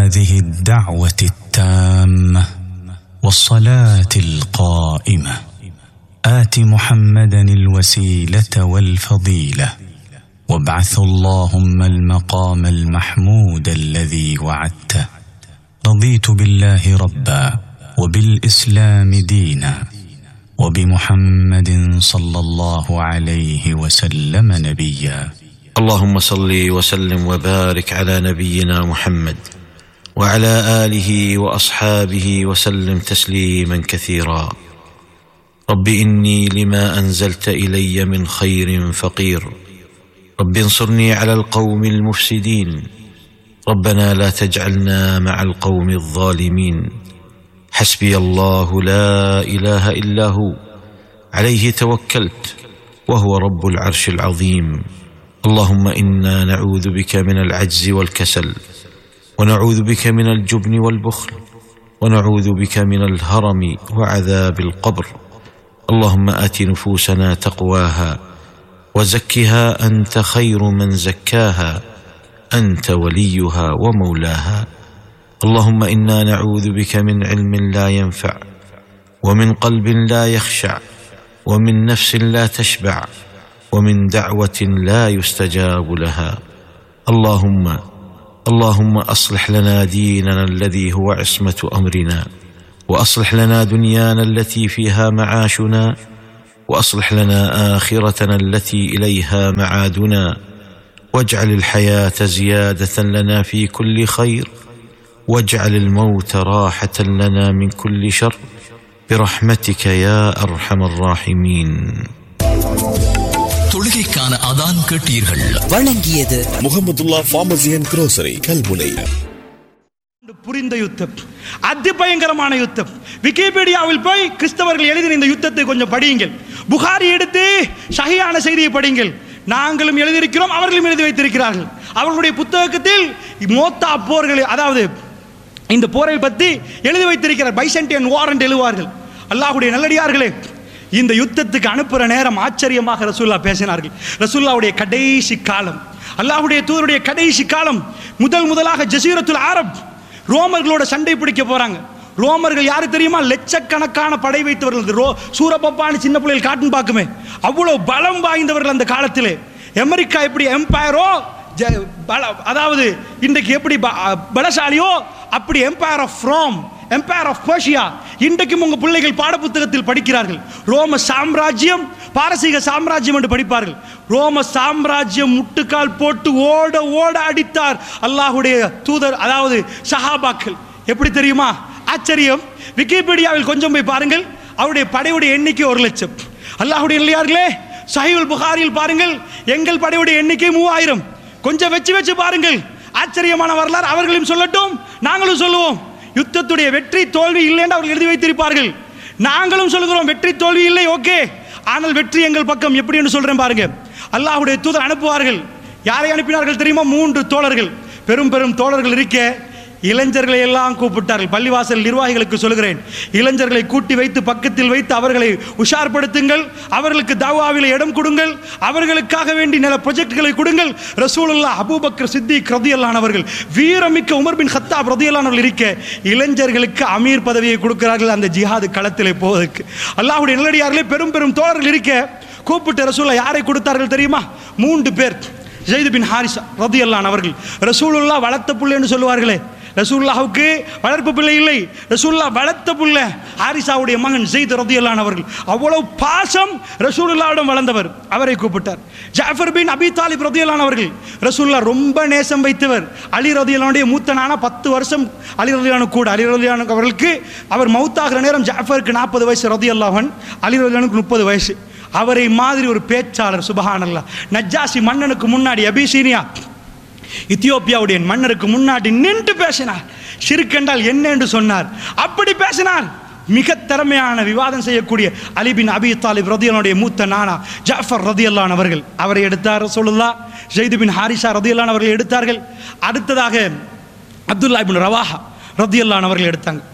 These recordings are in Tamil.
هذه الدعوه التامه والصلاه القائمه ات محمدا الوسيله والفضيله وابعث اللهم المقام المحمود الذي وعدته رضيت بالله ربا وبالاسلام دينا وبمحمد صلى الله عليه وسلم نبيا اللهم صل وسلم وبارك على نبينا محمد وعلى اله واصحابه وسلم تسليما كثيرا رب اني لما انزلت الي من خير فقير رب انصرني على القوم المفسدين ربنا لا تجعلنا مع القوم الظالمين حسبي الله لا اله الا هو عليه توكلت وهو رب العرش العظيم اللهم انا نعوذ بك من العجز والكسل ونعوذ بك من الجبن والبخل ونعوذ بك من الهرم وعذاب القبر اللهم ات نفوسنا تقواها وزكها انت خير من زكاها انت وليها ومولاها اللهم انا نعوذ بك من علم لا ينفع ومن قلب لا يخشع ومن نفس لا تشبع ومن دعوه لا يستجاب لها اللهم اللهم اصلح لنا ديننا الذي هو عصمه امرنا واصلح لنا دنيانا التي فيها معاشنا واصلح لنا اخرتنا التي اليها معادنا واجعل الحياه زياده لنا في كل خير واجعل الموت راحه لنا من كل شر برحمتك يا ارحم الراحمين தொழுகைக்கான அதான் கேட்டீர்கள் வழங்கியது Muhammadullah pharmacy and grocery Kalmunai புரிந்த யுத்தம் அதி பயங்கரமான யுத்தம் விக்கிபீடியாவில் போய் கிறிஸ்தவர்கள் எழுதின இந்த யுத்தத்தை கொஞ்சம் படியுங்கள் புகாரி எடுத்து ஷஹியான செய்தியை படியுங்கள் நாங்களும் எழுதியிருக்கிறோம் அவர்களும் எழுதி வைத்திருக்கிறார்கள் அவர்களுடைய புத்தகத்தில் மோத்தா போர்கள் அதாவது இந்த போரை பற்றி எழுதி வைத்திருக்கிறார் பைசன்டியன் வாரண்ட் எழுவார்கள் அல்லாஹ்வுடைய நல்லடியார்களே இந்த யுத்தத்துக்கு அனுப்புகிற நேரம் ஆச்சரியமாக ரசூல்லா பேசினார்கள் ரசூல்லாவுடைய கடைசி காலம் அல்லாஹ்வுடைய தூதருடைய கடைசி காலம் முதல் முதலாக ஜசீரத்துல் அரப் ரோமர்களோட சண்டை பிடிக்க போறாங்க ரோமர்கள் யாரு தெரியுமா லட்சக்கணக்கான படை வைத்தவர்கள் இந்த ரோ சூரப்பப்பான்னு சின்ன பிள்ளைகள் காட்டுன்னு பார்க்குமே அவ்வளவு பலம் வாய்ந்தவர்கள் அந்த காலத்திலே அமெரிக்கா எப்படி எம்பையரோ ஜ- பல- அதாவது இன்றைக்கு எப்படி ப- பலசாலியோ அப்படி empire of Rome empire of Persia இன்றைக்கும் உங்க பிள்ளைகள் பாடப்புத்தகத்தில் படிக்கிறார்கள் ரோம சாம்ராஜ்யம் பாரசீக சாம்ராஜ்யம் என்று படிப்பார்கள் ரோம சாம்ராஜ்யம் முட்டுக்கால் போட்டு ஓட ஓட அடித்தார் அல்லாஹ்வுடைய தூதர் அதாவது சஹாபாக்கள் எப்படி தெரியுமா ஆச்சரியம் விக்கிபீடியாவில் கொஞ்சம் போய் பாருங்கள் அவருடைய படையுடைய எண்ணிக்கை ஒரு லட்சம் அல்லாஹ்வுடைய இல்லையார்களே சஹீல் புகாரில் பாருங்கள் எங்கள் படையுடைய எண்ணிக்கை மூவாயிரம் கொஞ்சம் வச்சு வச்சு பாருங்கள் ஆச்சரியமான வரலாறு அவர்களையும் சொல்லட்டும் நாங்களும் சொல்லுவோம் யுத்தத்துடைய வெற்றி தோல்வி இல்லை என்று அவர்கள் எழுதி வைத்திருப்பார்கள் நாங்களும் சொல்லுகிறோம் வெற்றி தோல்வி இல்லை ஓகே ஆனால் வெற்றி எங்கள் பக்கம் எப்படி என்று சொல்றேன் பாருங்க அல்லாஹ்வுடைய தூதர் அனுப்புவார்கள் யாரை அனுப்பினார்கள் தெரியுமா மூன்று தோழர்கள் பெரும் பெரும் தோழர்கள் இருக்க இளைஞர்களை எல்லாம் கூப்பிட்டார்கள் பள்ளிவாசல் நிர்வாகிகளுக்கு சொல்கிறேன் இளைஞர்களை கூட்டி வைத்து பக்கத்தில் வைத்து அவர்களை உஷார்படுத்துங்கள் அவர்களுக்கு தாவாவில் இடம் கொடுங்கள் அவர்களுக்காக வேண்டி நில ப்ரொஜெக்ட்களை கொடுங்கள் ரசூலுல்லா அபூபக்கர் சித்திக் ரதியல்லானவர்கள் வீரமிக்க உமர் பின் ஹத்தாப் ரதியல்லானவர்கள் இருக்க இளைஞர்களுக்கு அமீர் பதவியை கொடுக்கிறார்கள் அந்த ஜிஹாது களத்திலே போவதற்கு அல்லாஹ்வுடைய நல்லடியார்களே பெரும் பெரும் தோழர்கள் இருக்க கூப்பிட்டு ரசூல்லா யாரை கொடுத்தார்கள் தெரியுமா மூன்று பேர் ஜெயிது பின் ஹாரிசா ரதியல்லான் அவர்கள் ரசூலுல்லா வளர்த்த புள்ளைன்னு சொல்லுவார்களே ரசூல்லாவுக்கு வளர்ப்பு பிள்ளை இல்லை ரசூல்லா வளர்த்த புள்ள ஹாரிசாவுடைய மகன் ஜெயித் ரதியல்லான் அவர்கள் அவ்வளவு பாசம் ரசூலுல்லாவிடம் வளர்ந்தவர் அவரை கூப்பிட்டார் ஜாஃபர் பின் அபி தாலிப் ரதியல்லான் அவர்கள் ரசூல்லா ரொம்ப நேசம் வைத்தவர் அலி ரதியல்லானுடைய மூத்தனான பத்து வருஷம் அலி ரதியானு கூட அலி ரதியானு அவர்களுக்கு அவர் மௌத்தாகிற நேரம் ஜாஃபருக்கு நாற்பது வயசு ரதியல்லாஹன் அலி ரதியானுக்கு முப்பது வயசு அவரை மாதிரி ஒரு பேச்சாளர் சுபஹானல்லா நஜ்ஜாசி மன்னனுக்கு முன்னாடி அபிசீனியா இத்தியோப்பியாவுடைய மன்னருக்கு முன்னாடி நின்று பேசினார் ஷிர்க் என்ன என்று சொன்னார் அப்படி பேசினார் மிக திறமையான விவாதம் செய்யக்கூடிய அலி பின் அபி தாலிப் ரதியல்லானுடைய மூத்த நானா ஜாஃபர் ரதியல்லான் அவர்கள் அவரை எடுத்தார் சொல்லுல்லா ஜெயிது பின் ஹாரிஷா ரதியல்லான் அவர்கள் எடுத்தார்கள் அடுத்ததாக அப்துல்லா பின் ரவாஹா ரதியல்லான் அவர்கள் எடுத்தாங்க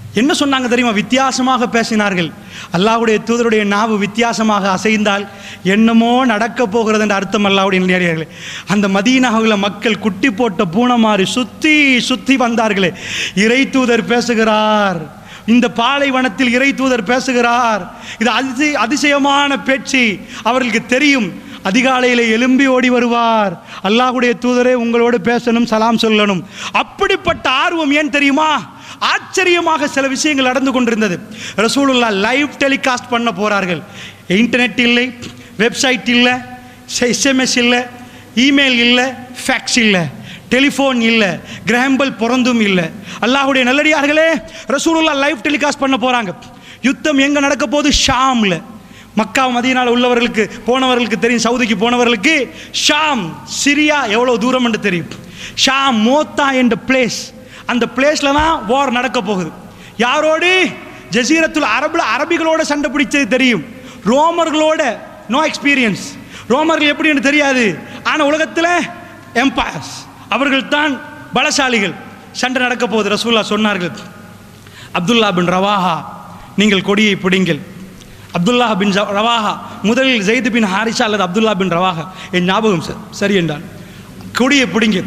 என்ன சொன்னாங்க தெரியுமா வித்தியாசமாக பேசினார்கள் அல்லாஹ்வுடைய தூதருடைய நாவு வித்தியாசமாக அசைந்தால் என்னமோ நடக்க போகிறது என்ற அர்த்தம் அல்லாஹ்வுடைய நேரியர்களே அந்த மதீனாவில் மக்கள் குட்டி போட்ட பூனமாறி சுத்தி சுத்தி வந்தார்களே இறை தூதர் பேசுகிறார் இந்த பாலைவனத்தில் இறை தூதர் பேசுகிறார் இது அதிசய அதிசயமான பேச்சு அவர்களுக்கு தெரியும் அதிகாலையில் எலும்பி ஓடி வருவார் அல்லாஹ்வுடைய தூதரே உங்களோடு பேசணும் சலாம் சொல்லணும் அப்படிப்பட்ட ஆர்வம் ஏன் தெரியுமா ஆச்சரியமாக சில விஷயங்கள் நடந்து கொண்டிருந்தது ரசூலுல்லா லைவ் டெலிகாஸ்ட் பண்ண போறார்கள் இன்டர்நெட் இல்லை வெப்சைட் இல்லை எஸ்எம்எஸ் இல்லை இமெயில் இல்லை ஃபேக்ஸ் இல்லை டெலிஃபோன் இல்லை கிரஹம்பல் பிறந்தும் இல்லை அல்லாஹ்வுடைய நல்லடியார்களே ரசூலுல்லா லைவ் டெலிகாஸ்ட் பண்ண போறாங்க யுத்தம் எங்க நடக்க போகுது ஷாம்ல மக்கா மதியனால உள்ளவர்களுக்கு போனவர்களுக்கு தெரியும் சவுதிக்கு போனவர்களுக்கு ஷாம் சிரியா எவ்வளவு தூரம் என்று தெரியும் ஷாம் மோத்தா என்ற பிளேஸ் அந்த பிளேஸ்ல தான் வார் நடக்க போகுது யாரோடு ஜசீரத்துல் அரபுல அரபிகளோட சண்டை பிடிச்சது தெரியும் ரோமர்களோட நோ எக்ஸ்பீரியன்ஸ் ரோமர்கள் எப்படின்னு தெரியாது ஆனா உலகத்தில் எம்பயர்ஸ் அவர்கள் தான் பலசாலிகள் சண்டை நடக்க போகுது ரசூல்லா சொன்னார்கள் அப்துல்லா பின் ரவாஹா நீங்கள் கொடியை பிடிங்கள் அப்துல்லா பின் ஜ- ரவாஹா முதலில் ஜெயித் பின் ஹாரிஷா அல்லது அப்துல்லா பின் ரவாஹா என் ஞாபகம் ச- சரி என்றான் கொடியை பிடிங்க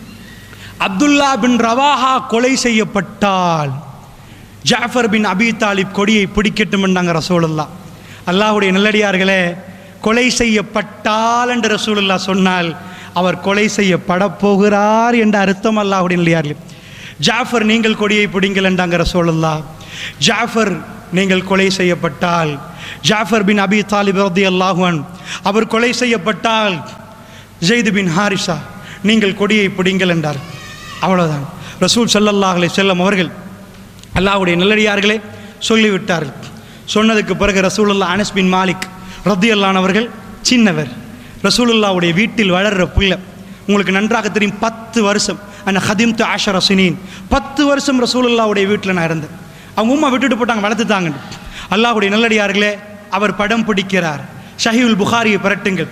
அப்துல்லா பின் ரவாஹா கொலை செய்யப்பட்டால் ஜாஃபர் பின் அபி தாலிப் கொடியை பிடிக்கட்டும் என்றாங்க ரசூலுல்லா அல்லாஹ்வுடைய நல்லடியார்களே கொலை செய்யப்பட்டால் என்று ரசூலுல்லா சொன்னால் அவர் கொலை செய்யப்பட போகிறார் என்ற அர்த்தம் அல்லாஹ்வுடைய நல்லடியார்களே ஜாஃபர் நீங்கள் கொடியை பிடிங்கள் என்றாங்க ரசூலுல்லா ஜாஃபர் நீங்கள் கொலை செய்யப்பட்டால் ஜாஃபர் பின் அபி தாலிப் ரதி அல்லாஹுவன் அவர் கொலை செய்யப்பட்டால் ஜெயிது பின் ஹாரிஷா நீங்கள் கொடியை பிடிங்கள் என்றார் அவ்வளவுதான் ரசூல் ஸல்லல்லாஹு அலைஹி செல்லம் அவர்கள் அல்லாஹ்வுடைய நல்லடியார்களே சொல்லிவிட்டார்கள் சொன்னதுக்கு பிறகு ரசூலுல்லா அனஸ் பின் மாலிக் ரத்தியல்லானவர்கள் சின்னவர் ரசூலுல்லாவுடைய வீட்டில் வளர்ற பிள்ளை உங்களுக்கு நன்றாக தெரியும் பத்து வருஷம் அந்த ஹதிம் து ஆஷர சினீன் பத்து வருஷம் ரசூலுல்லாவுடைய வீட்டில் நான் இருந்தேன் அவங்க உம்மா விட்டுட்டு போட்டாங்க வளர்த்துட்டாங்க அல்லாஹ்வுடைய நல்லடியார்களே அவர் படம் பிடிக்கிறார் ஷஹீவுல் புகாரியை பிரட்டுங்கள்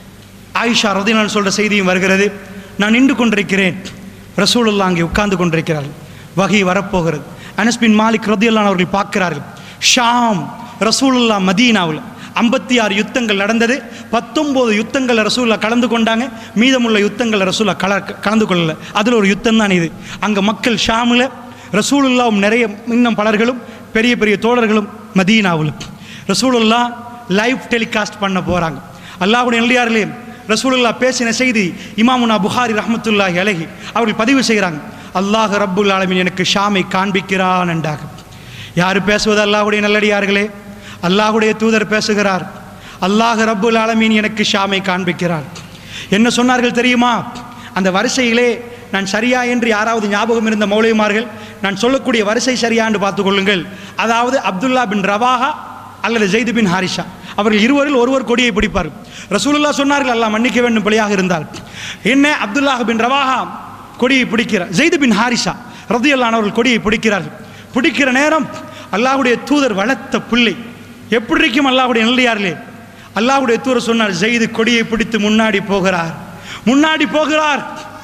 ஆயிஷா ரதினால் சொல்ற செய்தியும் வருகிறது நான் நின்று கொண்டிருக்கிறேன் ரசூலுல்லா அங்கே உட்கார்ந்து கொண்டிருக்கிறார்கள் வகை வரப்போகிறது அனஸ் பின் மாலிக் ரதியல்லான் அவர்கள் பார்க்கிறார்கள் ஷாம் ரசூலுல்லா மதீனாவில் ஐம்பத்தி ஆறு யுத்தங்கள் நடந்தது பத்தொம்போது யுத்தங்கள் ரசூல்லா கலந்து கொண்டாங்க மீதமுள்ள யுத்தங்கள் ரசூல்லா கல கலந்து கொள்ளல அதில் ஒரு யுத்தம் தான் இது அங்கே மக்கள் ஷாமில் ரசூலுல்லாவும் நிறைய இன்னும் பலர்களும் பெரிய பெரிய தோழர்களும் மதீனாவில் ரசூலுல்லா லைவ் டெலிகாஸ்ட் பண்ண போகிறாங்க அல்லாஹ்வுடைய நல்லியார்களே ரசூலுல்லா பேசின செய்தி இமாமுனா புகாரி ரஹ்மத்துல்லாஹி அலைஹி அவர்கள் பதிவு செய்கிறாங்க அல்லாஹ் ரப்புல் ஆலமீன் எனக்கு ஷாமை காண்பிக்கிறான் என்றாக யார் பேசுவது அல்லாஹ்வுடைய நல்லடியார்களே அல்லாஹ்வுடைய தூதர் பேசுகிறார் அல்லாஹ் ரப்புல் ஆலமீன் எனக்கு ஷாமை காண்பிக்கிறார் என்ன சொன்னார்கள் தெரியுமா அந்த வரிசையிலே நான் சரியா என்று யாராவது ஞாபகம் இருந்த மௌலிமார்கள் நான் சொல்லக்கூடிய வரிசை சரியா என்று பார்த்துக் கொள்ளுங்கள் அதாவது அப்துல்லா பின் ரவாஹா அல்லது ஜெயிது பின் ஹாரிஷா அவர்கள் இருவரில் ஒருவர் கொடியை பிடிப்பார் ரசூலுல்லா சொன்னார்கள் அல்லாஹ் மன்னிக்க வேண்டும் பிழையாக இருந்தால் என்ன அப்துல்லாஹ் பின் ரவாஹா கொடியை பிடிக்கிறார் ஜெயிது பின் ஹாரிஷா ரதியல்லானவர்கள் கொடியை பிடிக்கிறார்கள் பிடிக்கிற நேரம் அல்லாஹ்வுடைய தூதர் வளர்த்த பிள்ளை எப்படி இருக்கும் அல்லாஹ்வுடைய நல்லியார்களே அல்லாஹ்வுடைய தூதர் சொன்னார் ஜெயிது கொடியை பிடித்து முன்னாடி போகிறார் முன்னாடி போகிறார்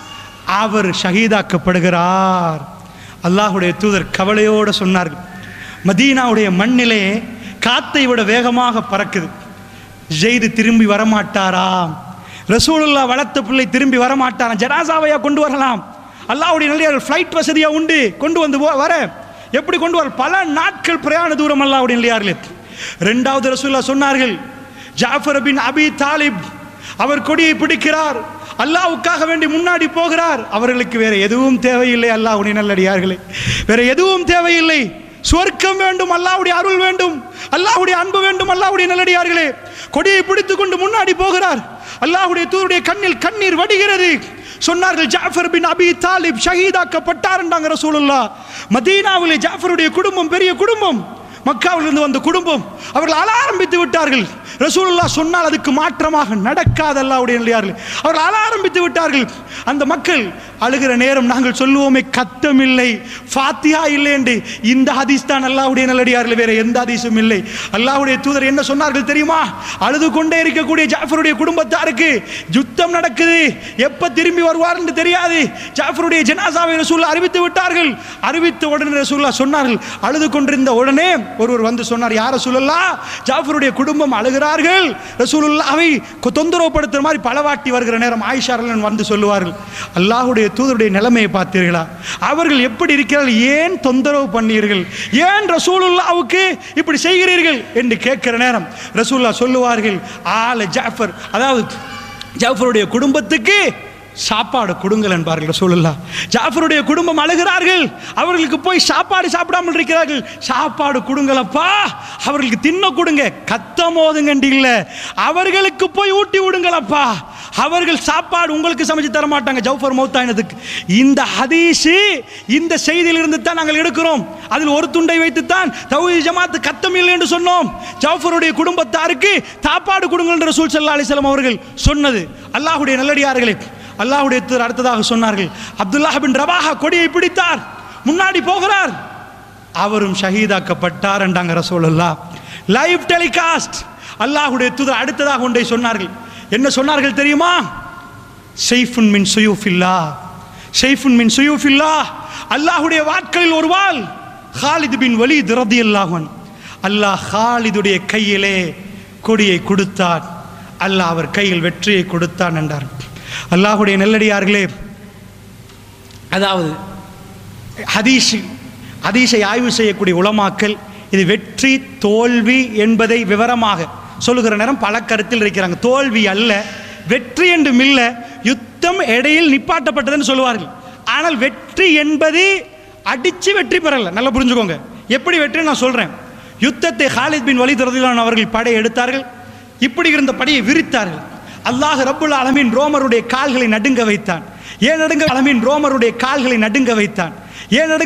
அவர் ஷஹீதாக்கப்படுகிறார் அல்லாஹ்வுடைய தூதர் கவலையோடு சொன்னார்கள் மதீனாவுடைய மண்ணிலே காத்தை விட வேகமாக பறக்குது ஜெயிது திரும்பி வரமாட்டாராம் ரசூலுல்லா வளர்த்த பிள்ளை திரும்பி வரமாட்டாராம் ஜனாசாவையா கொண்டு வரலாம் அல்லாஹ்வுடைய நல்லியார்கள் ஃப்ளைட் வசதியா உண்டு கொண்டு வந்து போ- வர எப்படி கொண்டு வர பல நாட்கள் பிரயாண தூரம் அல்லாஹ்வுடைய நல்லியார்களே ரெண்டாவது ரசூலுல்லா சொன்னார்கள் ஜாஃபர் பின் அபி தாலிப் அவர் கொடியை பிடிக்கிறார் அல்லாஹ்வுக்காக வேண்டி முன்னாடி போகிறார் அவர்களுக்கு வேற எதுவும் தேவையில்லை அல்லாஹ்வுடைய நல்லடியார்களே வேற எதுவும் தேவையில்லை சுவர்க்கம் வேண்டும் அல்லாஹ்வுடைய அருள் வேண்டும் அல்லாஹ்வுடைய அன்பு வேண்டும் அல்லாஹ்வுடைய நல்லடியார்களே கொடியை பிடித்துக் கொண்டு முன்னாடி போகிறார் அல்லாஹ்வுடைய தூருடைய கண்ணில் கண்ணீர் வடிகிறது சொன்னார்கள் ஜாஃபர் பின் அபி தாலிப் ஷஹீதாக்கப்பட்டார் என்றாங்க ரசூலுல்லா மதீனாவிலே ஜாஃபருடைய குடும்பம் பெரிய குடும்பம் மக்காவிலிருந்து வந்த குடும்பம் அவர்கள் அழ ஆரம்பித்து விட்டார்கள் ரசூலுல்லாஹ் சொன்னால் அதுக்கு மாற்றமாக நடக்காத அல்லாவுடைய நிலையார்கள் அவர்கள் அழ ஆரம்பித்து விட்டார்கள் அந்த மக்கள் அழுகிற நேரம் நாங்கள் சொல்லுவோமே கத்தமில்லை ஃபாத்தியா இல்லை என்று இந்த ஹதீஸ் தான் அல்லாவுடைய நல்லடியார்கள் வேற எந்த ஹதீஸும் இல்லை அல்லாஹ்வுடைய தூதர் என்ன சொன்னார்கள் தெரியுமா அழுது கொண்டே இருக்கக்கூடிய ஜாஃபருடைய குடும்பத்தாருக்கு யுத்தம் நடக்குது எப்ப திரும்பி வருவார் என்று தெரியாது ஜாஃபருடைய ஜனாசாவை ரசூல்லா அறிவித்து விட்டார்கள் அறிவித்த உடனே ரசூல்லா சொன்னார்கள் அழுது கொண்டிருந்த உடனே ஒருவர் வந்து சொன்னார் யார் ரசூலுல்லா ஜாஃபருடைய குடும்பம் அழுகிறார்கள் ரசூலுல்லாவை கொ- தொந்தரவுப்படுத்துற மாதிரி பலவாட்டி வருகிற நேரம் ஆயிஷா ரலியல்லாஹு வந்து சொல்லுவார்கள் அல்லாஹ்வுடைய தூதருடைய நிலைமையை பார்த்தீர்களா அவர்கள் எப்படி இருக்கிறார்கள் ஏன் தொந்தரவு பண்ணீர்கள் ஏன் ரசூலுல்லாவுக்கு இப்படி செய்கிறீர்கள் என்று கேட்கிற நேரம் ரசூல்லா சொல்லுவார்கள் ஆல ஜாஃபர் அதாவது ஜாஃபருடைய குடும்பத்துக்கு சாப்பாடு கொடுங்கள் என்பார்கள் ரசூலுல்லா ஜாஃபருடைய குடும்பம் அழுகிறார்கள் அவர்களுக்கு போய் சாப்பாடு சாப்பிடாமல் இருக்கிறார்கள் சாப்பாடு கொடுங்களப்பா அவர்களுக்கு தின்ன கொடுங்க கத்தம் ஓதுங்கண்டி இல்ல அவர்களுக்கு போய் ஊட்டி விடுங்களப்பா அவர்கள் சாப்பாடு உங்களுக்கு சமைச்சு தர மாட்டாங்க ஜவுஃபர் மௌத்தாயினதுக்கு இந்த ஹதீஸு இந்த செய்தியிலிருந்து தான் நாங்கள் எடுக்கிறோம் அதில் ஒரு துண்டை வைத்துத்தான் தௌஹீத் ஜமாத்து கத்தம் இல்லை என்று சொன்னோம் ஜவுஃபருடைய குடும்பத்தாருக்கு சாப்பாடு கொடுங்கள் என்று ரசூல் ஸல்லல்லாஹு அலைஹி வஸல்லம் அவர்கள் சொன்னது அல்லாஹ்வுடைய நல்லடியார்களே அல்லாஹ்வுடைய தூதர் அடுத்ததாக சொன்னார்கள் அப்துல்லாஹ் பின் ரவாஹா கொடியை பிடித்தார் முன்னாடி போகிறார் அவரும் ஷஹீதாக்கப்பட்டார் என்றாங்க ரசூலுல்லா லைவ் டெலிகாஸ்ட் அல்லாஹ்வுடைய தூதர் அடுத்ததாக ஒன்றை சொன்னார்கள் என்ன சொன்னார்கள் தெரியுமா ஷெய்ஃபுன் மின் சுயூஃபில்லா ஷெய்ஃபுன் மின் சுயூஃபில்லா அல்லாஹ்வுடைய வாட்களில் ஒரு வாள் ஹாலித் பின் வலீத் ரதியல்லாஹன் அல்லாஹ் ஹாலிதுடைய கையிலே கொடியை கொடுத்தார் அல்லாஹ் அவர் கையில் வெற்றியை கொடுத்தான் என்றார் அல்லாஹ்வுடைய நெல்லடியார்களே அதாவது ஹதீஷ் ஹதீஸை ஆய்வு செய்யக்கூடிய உலமாக்கல் இது வெற்றி தோல்வி என்பதை விவரமாக சொல்லுகிற நேரம் பல கருத்தில் இருக்கிறாங்க தோல்வி அல்ல வெற்றி என்றும் இல்ல யுத்தம் இடையில் நிப்பாட்டப்பட்டதுன்னு சொல்லுவார்கள் ஆனால் வெற்றி என்பது அடிச்சு வெற்றி பெறல நல்லா புரிஞ்சுக்கோங்க எப்படி வெற்றி நான் சொல்றேன் யுத்தத்தை ஹாலித் பின் வலித் ரதிலான் அவர்கள் படை எடுத்தார்கள் இப்படி இருந்த படையை விரித்தார்கள் அல்லாஹ் ரப்புல் அலமீன் ரோமருடைய கால்களை நடுங்க வைத்தான் ஏன் நடுங்க அலமீன் ரோமருடைய கால்களை நடுங்க வைத்தான் ஏன் நடுங்க